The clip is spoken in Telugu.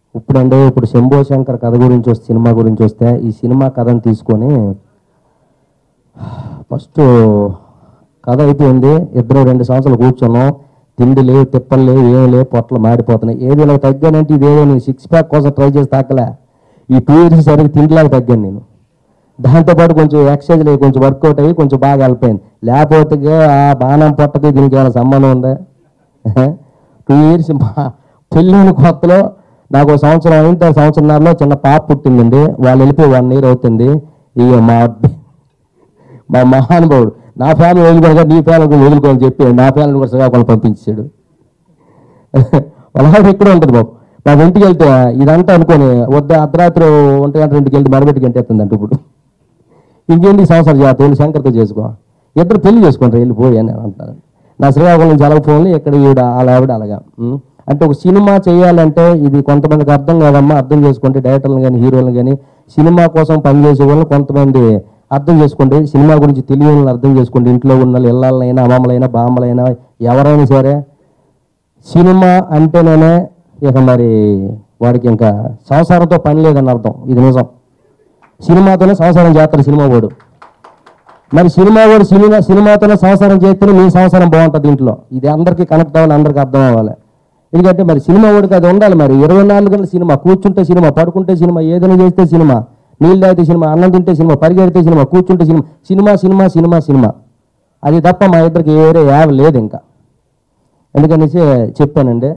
ఇప్పుడంటే ఇప్పుడు శంభో శంకర్ కథ గురించి వస్తే సినిమా గురించి వస్తే ఈ సినిమా కథను తీసుకొని ఫస్ట్ కథ అయిపోయింది ఇద్దరు రెండు సంవత్సరాలు కూర్చున్నాం తిండి లేవు తిప్పలు లేవు ఏం లేవు పొట్టలు మాడిపోతున్నాయి ఏది ఇలా తగ్గానంటే ఇదేదో నేను సిక్స్ ప్యాక్ కోసం ట్రై చేసి తాకలే ఈ టూ ఇయర్స్ సరిగ్గా తిండిలాగా తగ్గాను నేను దాంతోపాటు కొంచెం ఎక్సర్సైజ్ లేవు కొంచెం వర్కౌట్ అయ్యి కొంచెం బాగా వెళ్ళిపోయింది లేకపోతే ఆ బాణం పొట్టకి దీనికి ఏమైనా సంబంధం ఉందా టూ ఇయర్స్ పెళ్ళిన కొత్తలో నాకు ఒక సంవత్సరం అయింది ఆ సంవత్సరంలో చిన్న పాప పుట్టిందండి వాళ్ళు వెళ్ళిపోయి వన్ ఇయర్ అవుతుంది ఇక మా మా మహానుభావుడు నా ఫ్యామిలీ వదులుకోగా నీ ఫ్యామిలీ కూడా వదులుకోని చెప్పి నా ఫ్యామిలీ కూడా శ్రీకాకుళం పంపించాడు వాళ్ళ ఇక్కడ ఉంటుంది బాబు మా ఇంటికి వెళ్తే ఇదంతా అనుకొని వద్ద అర్ధరాత్రి ఒంటి గంట రెండుకి వెళ్తే మరబెట్టి గంటేస్తుందంట ఇప్పుడు ఇంకేంటి ఈ సంవత్సరం చేత వెళ్ళి శంకర్తో చేసుకో ఇద్దరు పెళ్లి చేసుకుంటారు వెళ్ళిపోయి అని అంటారు నా శ్రీకాకుళం నుంచి అలగ ఫోన్లు ఇక్కడ ఈవిడ అలా ఆవిడ అలాగా ఉం. అంటే ఒక సినిమా చేయాలంటే ఇది కొంతమందికి అర్థం కాదమ్మా అర్థం చేసుకుంటే డైరెక్టర్లు కానీ హీరోలు కానీ సినిమా కోసం పనిచేసే వాళ్ళు కొంతమంది అర్థం చేసుకోండి సినిమా గురించి తెలియని వాళ్ళు అర్థం చేసుకోండి ఇంట్లో ఉన్న వాళ్ళు ఇళ్ళైనా అమ్మమ్మలైనా బామ్మలైనా ఎవరైనా సరే సినిమా అంటేనే ఇక మరి వాడికి ఇంకా సంసారంతో పని లేదని అర్థం ఇది నిజం సినిమాతోనే సంసారం చేస్తాడు సినిమా వాడు మరి సినిమా వాడు సినిమా సినిమాతోనే సంసారం చేస్తేనే మీ సంసారం బాగుంటుంది ఇంట్లో ఇది అందరికీ కనెక్ట్ అవ్వాలి అందరికీ అర్థం అవ్వాలి ఎందుకంటే మరి సినిమా వాడికి అది ఉండాలి మరి ఇరవై నాలుగు గంటల సినిమా కూర్చుంటే సినిమా పడుకుంటే సినిమా ఏదైనా చేస్తే సినిమా నీళ్ళు తాగితే సినిమా అన్నం తింటే సినిమా పరిగెడితే సినిమా కూర్చుంటే cinema cinema cinema cinema cinema అది తప్ప మా ఇద్దరికి వేరే యావ లేదు ఇంకా ఎందుకనేసి చెప్పానండి